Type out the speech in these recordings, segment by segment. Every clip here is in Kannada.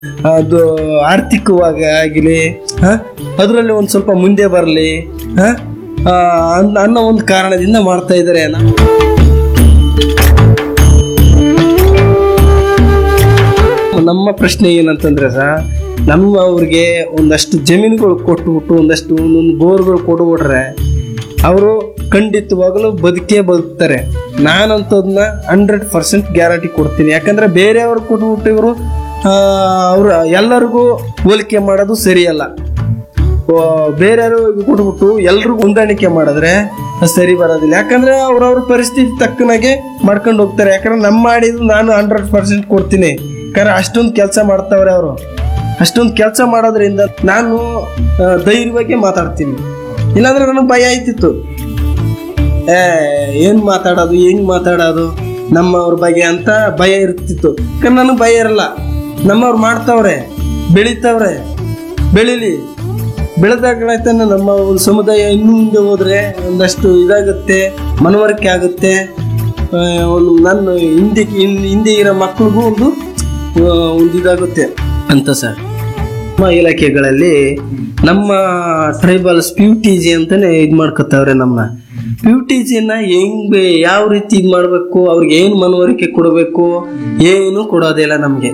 ಅದು ಆರ್ಥಿಕವಾಗಿ ಆಗಲಿ ಅದರಲ್ಲಿ ಒಂದು ಸ್ವಲ್ಪ ಮುಂದೆ ಬರಲಿ ಅನ್ನೋ ಒಂದು ಕಾರಣದಿಂದ ಮಾಡ್ತಾ ಇದ್ದಾರೆ ನಾವು ನಮ್ಮ ಪ್ರಶ್ನೆ ಏನಂತಂದ್ರೆ ಸರ್ ನಮ್ಮ ಅವ್ರಿಗೆ ಒಂದಷ್ಟು ಜಮೀನುಗಳು ಕೊಟ್ಬಿಟ್ಟು ಒಂದಷ್ಟು ಒಂದೊಂದು ಬೋರ್ಗಳು ಕೊಟ್ಬಿಟ್ರೆ ಅವರು ಖಂಡಿತವಾಗಲೂ ಬದುಕೇ ಬದುಕ್ತಾರೆ ನಾನಂತದನ್ನ ಹಂಡ್ರೆಡ್ ಪರ್ಸೆಂಟ್ ಗ್ಯಾರಂಟಿ ಕೊಡ್ತೀನಿ ಯಾಕಂದ್ರೆ ಬೇರೆಯವ್ರು ಕೊಟ್ಬಿಟ್ಟು ಇವರು ಅವರು ಎಲ್ಲರಿಗೂ ಹೋಲಿಕೆ ಮಾಡೋದು ಸರಿಯಲ್ಲ ಬೇರೆಯವರು ಕೊಟ್ಬಿಟ್ಟು ಎಲ್ರಿಗೂ ಹೊಂದಾಣಿಕೆ ಮಾಡಿದ್ರೆ ಅದು ಸರಿ ಬರೋದಿಲ್ಲ ಯಾಕಂದ್ರೆ ಅವ್ರವ್ರ ಪರಿಸ್ಥಿತಿ ತಕ್ಕನಾಗೆ ಮಾಡ್ಕೊಂಡು ಹೋಗ್ತಾರೆ ಯಾಕಂದ್ರೆ ನಮ್ಮ ಮಾಡಿದ್ದು ನಾನು ಹಂಡ್ರೆಡ್ ಪರ್ಸೆಂಟ್ ಕೊಡ್ತೀನಿ ಯಾಕಂದ್ರೆ ಅಷ್ಟೊಂದು ಕೆಲಸ ಮಾಡ್ತಾವ್ರೆ ಅವರು ಅಷ್ಟೊಂದು ಕೆಲಸ ಮಾಡೋದ್ರಿಂದ ನಾನು ಆ, ಧೈರ್ಯವಾಗಿ ಮಾತಾಡ್ತೀನಿ ಇಲ್ಲಾಂದ್ರೆ ನನಗೆ ಭಯ ಆಯ್ತಿತ್ತು ಏ ಏನು ಮಾತಾಡೋದು ಹೆಂಗ್ ಮಾತಾಡೋದು ನಮ್ಮವ್ರ ಬಗ್ಗೆ ಅಂತ ಭಯ ಇರ್ತಿತ್ತು ಯಾಕಂದ್ರೆ ನನಗೆ ಭಯ ಇರಲ್ಲ ನಮ್ಮವ್ರು ಮಾಡ್ತಾವ್ರೆ ಬೆಳಿತಾವ್ರೆ ಬೆಳಿಲಿ ಬೆಳೆದಾಗ್ಲಾಯ್ತಾನೆ ನಮ್ಮ ಒಂದು ಸಮುದಾಯ ಇನ್ನೂ ಮುಂದೆ ಹೋದ್ರೆ ಒಂದಷ್ಟು ಇದಾಗುತ್ತೆ ಮನವರಿಕೆ ಆಗುತ್ತೆ ಆ, ಒಂದು ನನ್ನ ಹಿಂದೆ ಹಿಂ- ಹಿಂದೆ ಇರೋ ಮಕ್ಳಿಗೂ ಒಂದು ಆ, ಒಂದು ಇದಾಗುತ್ತೆ ಅಂತ ಸರ್ ನಮ್ಮ ಇಲಾಖೆಗಳಲ್ಲಿ ನಮ್ಮ ಟ್ರೈಬಲ್ಸ್ ಪಿ ಟಿ ಜಿ ಅಂತಾನೆ ಇದು ಮಾಡ್ಕೊತಾವ್ರೆ ನಮ್ಮನ್ನ ಪಿ ಟಿ ಜಿನ ಹೆಂಗ್ ಯಾವ ರೀತಿ ಇದು ಮಾಡಬೇಕು ಅವ್ರಿಗೆ ಏನು ಮನವರಿಕೆ ಕೊಡಬೇಕು ಏನು ಕೊಡೋದಿಲ್ಲ ನಮಗೆ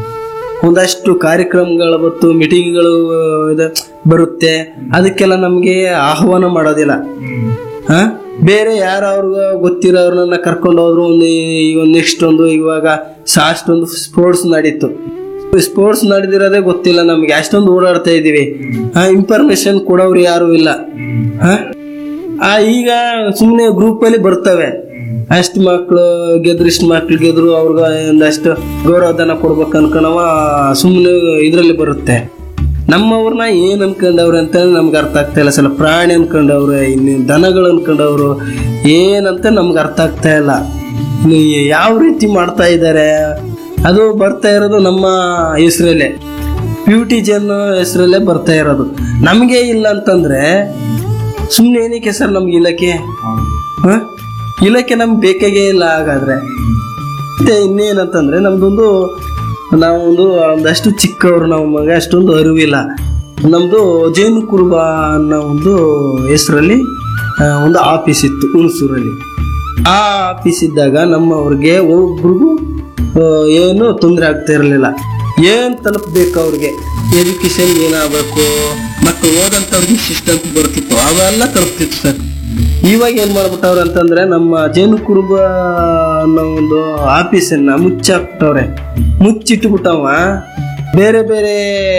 ಒಂದಷ್ಟು ಕಾರ್ಯಕ್ರಮಗಳು ಮತ್ತು ಮೀಟಿಂಗ್ಗಳು ಇದು ಬರುತ್ತೆ ಅದಕ್ಕೆಲ್ಲ ನಮಗೆ ಆಹ್ವಾನ ಮಾಡೋದಿಲ್ಲ ಹಾ ಬೇರೆ ಯಾರು ಅವ್ರಿಗೆ ಗೊತ್ತಿರೋರ್ನ ಕರ್ಕೊಂಡು ಹೋದ್ರು ಒಂದು ಈಗ ಒಂದು ನೆಕ್ಸ್ಟ್ ಒಂದು ಇವಾಗ ಸಾಸ್ಟ್ ಒಂದು ಸ್ಪೋರ್ಟ್ಸ್ ನಡೀತು ಸ್ಪೋರ್ಟ್ಸ್ ನಡೆದಿರೋದೇ ಗೊತ್ತಿಲ್ಲ ನಮ್ಗೆ ಅಷ್ಟೊಂದು ಓಡಾಡ್ತಾ ಇದೀವಿ ಆ ಇನ್ಫಾರ್ಮೇಶನ್ ಕೊಡೋರು ಯಾರು ಇಲ್ಲ ಹಾ ಆ ಈಗ ಸುಮ್ಮನೆ ಗ್ರೂಪಲ್ಲಿ ಬರ್ತವೆ ಅಷ್ಟು ಮಕ್ಳು ಗೆದ್ರು ಇಷ್ಟು ಮಕ್ಳು ಗೆದ್ರು ಅವ್ರಿಗೆ ಒಂದಷ್ಟು ಗೌರವಧನ ಕೊಡ್ಬೇಕು ಅನ್ಕೊಳವ ಸುಮ್ಮನೆ ಇದರಲ್ಲಿ ಬರುತ್ತೆ ನಮ್ಮವ್ರನ್ನ ಏನ್ ಅನ್ಕೊಂಡವ್ರೆ ಅಂತ ನಮ್ಗೆ ಅರ್ಥ ಆಗ್ತಾ ಇಲ್ಲ ಸಲ ಪ್ರಾಣಿ ಅನ್ಕೊಂಡವ್ರೆ ಇನ್ನು ದನಗಳು ಅನ್ಕೊಂಡವ್ರು ಏನಂತ ನಮ್ಗೆ ಅರ್ಥ ಆಗ್ತಾ ಇಲ್ಲ ಇನ್ನು ಯಾವ ರೀತಿ ಮಾಡ್ತಾ ಇದ್ದಾರೆ ಅದು ಬರ್ತಾ ಇರೋದು ನಮ್ಮ ಹೆಸರಲ್ಲೇ ಬ್ಯೂಟಿ ಜನ್ ಹೆಸರಲ್ಲೇ ಬರ್ತಾ ಇರೋದು ನಮಗೆ ಇಲ್ಲ ಅಂತಂದ್ರೆ ಸುಮ್ಮನೆ ಏನಕ್ಕೆ ಸರ್ ನಮ್ಗೆ ಇಲಾಖೆ ಹ? ಇಲಾಖೆ ನಮ್ಗೆ ಬೇಕಾಗೇ ಇಲ್ಲ ಹಾಗಾದ್ರೆ ಮತ್ತೆ ಇನ್ನೇನಂತಂದ್ರೆ ನಮ್ದೊಂದು ನಾವೊಂದು ಒಂದಷ್ಟು ಚಿಕ್ಕವರು ನಮಗೆ ಅಷ್ಟೊಂದು ಅರಿವಿಲ್ಲ ನಮ್ಮದು ಜೇನು ಕುರುಬ ಅನ್ನೋ ಒಂದು ಹೆಸರಲ್ಲಿ ಒಂದು ಆಫೀಸ್ ಇತ್ತು ಹುಣಸೂರಲ್ಲಿ ಆ ಆಫೀಸ್ ಇದ್ದಾಗ ನಮ್ಮವ್ರಿಗೆ ಒಬ್ರಿಗೂ ಆ, ಏನು ತೊಂದರೆ ಆಗ್ತಾ ಇರಲಿಲ್ಲ ಏನು ತಲುಪಬೇಕು ಅವ್ರಿಗೆ ಎಜುಕೇಶನ್ ಏನಾಗಬೇಕು ಮಕ್ಕಳು ಓದಂಥವ್ರಿಗೆ ಇಷ್ಟಿಷ್ಟು ಅಂತ ಬರ್ತಿತ್ತು ಅವೆಲ್ಲ ತಲುಪ್ತಿತ್ತು ಸರ್ ಇವಾಗ ಏನ್ ಮಾಡ್ಬಿಟ್ಟವ್ರೆ ಅಂತಂದ್ರೆ ನಮ್ಮ ಜೇನು ಕುರುಬ ಅನ್ನೋ ಒಂದು ಆಫೀಸನ್ನ ಮುಚ್ಚಾಕ್ಬಿಟ್ಟವ್ರೆ ಮುಚ್ಚಿಟ್ಬಿಟ್ಟವ ಬೇರೆ ಬೇರೆ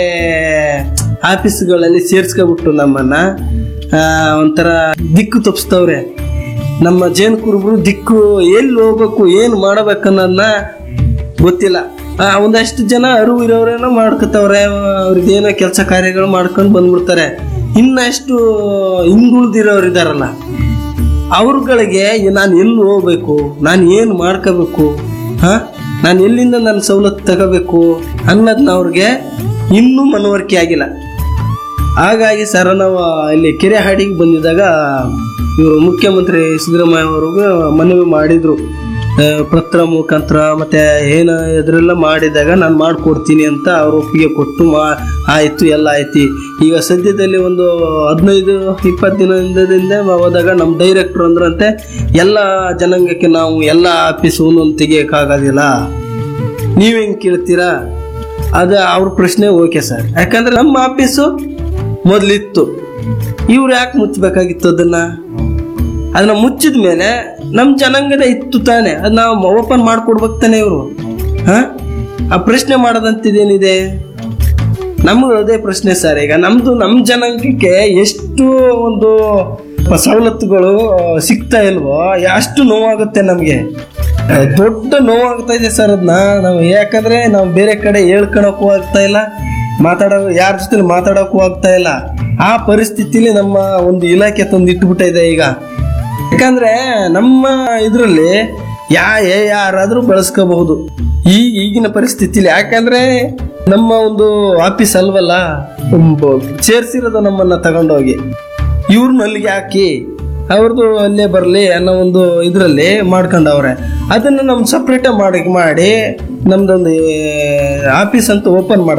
ಆಫೀಸ್ಗಳಲ್ಲಿ ಸೇರ್ಸ್ಕೊಬಿಟ್ಟು ನಮ್ಮನ್ನ ಆ, ಒಂಥರ ದಿಕ್ಕು ತಪ್ಪಿಸ್ತವ್ರೆ ನಮ್ಮ ಜೇನು ಕುರುಬರು ದಿಕ್ಕು ಎಲ್ಲಿ ಹೋಗ್ಬೇಕು ಏನು ಮಾಡ್ಬೇಕನ್ನೋದನ್ನ ಗೊತ್ತಿಲ್ಲ ಆ, ಒಂದಷ್ಟು ಜನ ಅರಿವು ಇರೋರೇನೋ ಮಾಡ್ಕೊತವ್ರೆ ಅವ್ರದ್ದೇನೋ ಕೆಲಸ ಕಾರ್ಯಗಳು ಮಾಡ್ಕೊಂಡು ಬಂದ್ಬಿಡ್ತಾರೆ ಇನ್ನಷ್ಟು ಹಿಂದುಳಿದಿರೋರು ಇದಾರಲ್ಲ ಅವ್ರಗಳಿಗೆ ನಾನು ಎಲ್ಲಿ ಹೋಗ್ಬೇಕು ನಾನು ಏನು ಮಾಡ್ಕೋಬೇಕು ಹಾ ನಾನು ಎಲ್ಲಿಂದ ನಾನು ಸವಲತ್ತು ತಗೋಬೇಕು ಅನ್ನೋದನ್ನ ಅವ್ರಿಗೆ ಇನ್ನೂ ಮನವರಿಕೆ ಆಗಿಲ್ಲ ಹಾಗಾಗಿ ಸರ್ ನಾವು ಇಲ್ಲಿ ಕೆರೆಹಾಡಿಗೆ ಬಂದಿದ್ದಾಗ ಇವರು ಮುಖ್ಯಮಂತ್ರಿ ಸಿದ್ದರಾಮಯ್ಯ ಅವ್ರಿಗೆ ಮನವಿ ಮಾಡಿದ್ರು ಆ, ಪತ್ರ ಮುಖಾಂತರ ಮತ್ತೆ ಏನು ಇದರೆಲ್ಲ ಮಾಡಿದಾಗ ನಾನು ಮಾಡಿಕೊಡ್ತೀನಿ ಅಂತ ಅವ್ರು ಒಪ್ಪಿಗೆ ಕೊಟ್ಟು ಮಾ ಆಯಿತು ಎಲ್ಲ ಆಯ್ತು ಈಗ ಸದ್ಯದಲ್ಲಿ ಒಂದು ಹದಿನೈದು ಇಪ್ಪತ್ತು ದಿನದಿಂದ ಹೋದಾಗ ನಮ್ಮ ಡೈರೆಕ್ಟ್ರು ಅಂದ್ರಂತೆ ಎಲ್ಲ ಜನಾಂಗಕ್ಕೆ ನಾವು ಎಲ್ಲ ಆಫೀಸ್ ಒಂದೊಂದು ತೆಗಿಯೋಕ್ಕಾಗೋದಿಲ್ಲ ನೀವು ಹೆಂಗೆ ಕೇಳ್ತೀರಾ ಅದು ಅವ್ರ ಪ್ರಶ್ನೆ ಓಕೆ ಸರ್ ಯಾಕಂದ್ರೆ ನಮ್ಮ ಆಫೀಸು ಮೊದಲಿತ್ತು ಇವ್ರು ಯಾಕೆ ಮುಚ್ಚಬೇಕಾಗಿತ್ತು ಅದನ್ನ ಅದನ್ನ ಮುಚ್ಚಿದ ಮೇಲೆ ನಮ್ಮ ಜನಾಂಗದ ಇತ್ತು ತಾನೆ ಅದು ನಾವು ಓಪನ್ ಮಾಡ್ಕೊಡ್ಬೇಕು ತಾನೆ ಇವರು ಹಾ ಆ ಪ್ರಶ್ನೆ ಮಾಡೋದಂತಿದೇನಿದೆ ನಮ್ಗೆ ಅದೇ ಪ್ರಶ್ನೆ ಸರ್ ಈಗ ನಮ್ದು ನಮ್ಮ ಜನಾಂಗಕ್ಕೆ ಎಷ್ಟು ಒಂದು ಸವಲತ್ತುಗಳು ಸಿಗ್ತಾ ಇಲ್ವೋ ಅಷ್ಟು ನೋವಾಗುತ್ತೆ ನಮಗೆ ದೊಡ್ಡ ನೋವಾಗ್ತಾ ಇದೆ ಸರ್ ಅದನ್ನ ನಾವು ಯಾಕಂದ್ರೆ ನಾವು ಬೇರೆ ಕಡೆ ಹೇಳ್ಕೊಳಕ್ಕೂ ಆಗ್ತಾ ಇಲ್ಲ ಮಾತಾಡೋ ಯಾರ ಜೊತೆ ಮಾತಾಡೋಕ್ಕೂ ಆಗ್ತಾ ಇಲ್ಲ ಆ ಪರಿಸ್ಥಿತಿಲಿ ನಮ್ಮ ಒಂದು ಇಲಾಖೆ ತಂದು ಇಟ್ಬಿಟ್ಟಿದೆ ಈಗ ಯಾಕಂದ್ರೆ ನಮ್ಮ ಇದರಲ್ಲಿ ಯಾ ಏ- ಯಾರಾದ್ರೂ ಬಳಸ್ಕೋಬಹುದು ಈ ಈಗಿನ ಪರಿಸ್ಥಿತಿಲಿ ಯಾಕಂದ್ರೆ ನಮ್ಮ ಒಂದು ಆಫೀಸ್ ಅಲ್ವಲ್ಲ ಸೇರ್ಸಿರೋದು ನಮ್ಮನ್ನ ತಗೊಂಡೋಗಿ ಇವ್ರನ್ನ ಅಲ್ಲಿಗೆ ಹಾಕಿ ಅವ್ರದ್ದು ಅಲ್ಲೇ ಬರಲಿ ಅನ್ನೋ ಒಂದು ಇದರಲ್ಲಿ ಮಾಡ್ಕೊಂಡವ್ರೆ ಅದನ್ನು ನಮ್ಮ ಸಪ್ರೇಟಾಗಿ ಮಾಡಿ ಮಾಡಿ ನಮ್ದೊಂದು ಆಫೀಸ್ ಅಂತ ಓಪನ್